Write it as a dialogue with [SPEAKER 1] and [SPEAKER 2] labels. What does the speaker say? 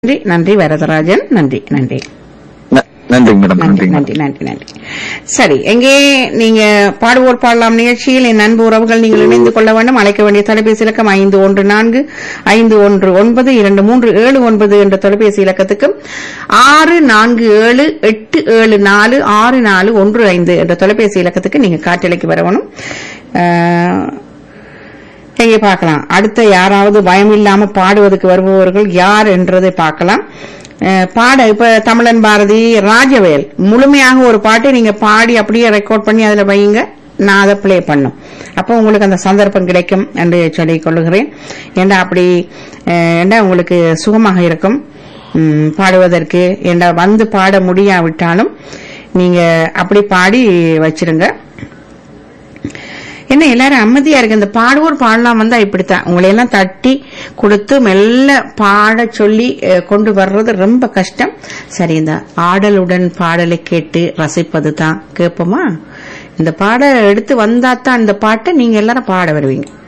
[SPEAKER 1] நன்றி நன்றி வரதராஜன் நன்றி நன்றி
[SPEAKER 2] ந- நன்றிங்க மேடம்
[SPEAKER 1] நன்றி
[SPEAKER 2] நன்றிங்க
[SPEAKER 1] நன்றி நன்றி நன்றி சரி எங்கே நீங்க பாடுவோர் பாடலாம் நிகழ்ச்சியில் என் அன்பு உறவுகள் நீங்கள் இணைந்து கொள்ள வேண்டும் அழைக்க வேண்டிய தொலைபேசி இலக்கம் ஐந்து ஒன்று நான்கு ஐந்து ஒன்று ஒன்பது இரண்டு மூன்று ஏழு ஒன்பது என்ற தொலைபேசி இலக்கத்துக்கும் ஆறு நான்கு ஏழு எட்டு ஏழு நாலு ஆறு நாலு ஒன்று ஐந்து என்ற தொலைபேசி இலக்கத்துக்கு நீங்க காற்றலைக்கு வரணும் அஹ், எங்கே பார்க்கலாம் அடுத்த யாராவது பயம் இல்லாம பாடுவதற்கு வருபவர்கள் யார் என்றதை பார்க்கலாம் அஹ் பாட இப்ப தமிழன் பாரதி ராஜவேல் முழுமையாக ஒரு பாட்டை நீங்க பாடி அப்படியே ரெக்கார்ட் பண்ணி அதுல வையுங்க நான் அதை ப்ளே பண்ணும் அப்போ உங்களுக்கு அந்த சந்தர்ப்பம் கிடைக்கும் என்று சொல்லிக் கொள்ளுகிறேன் ஏண்டா அப்படி அஹ், ஏண்டா உங்களுக்கு சுகமாக இருக்கும் ம், பாடுவதற்கு ஏண்டா வந்து பாட முடியாவிட்டாலும் நீங்க அப்படி பாடி வச்சிருங்க என்ன எல்லாரும் அமைதியா இருக்கு இந்த பாடுவோர் பாடலாம் வந்தா இப்படித்தான் உங்களை எல்லாம் தட்டி கொடுத்து மெல்ல பாட சொல்லி அஹ், கொண்டு வர்றது ரொம்ப கஷ்டம் சரி இந்த ஆடலுடன் பாடலை கேட்டு ரசிப்பது தான் கேட்போமா இந்த பாட எடுத்து வந்தா தான் இந்த பாட்டை நீங்க எல்லாரும் பாட வருவீங்க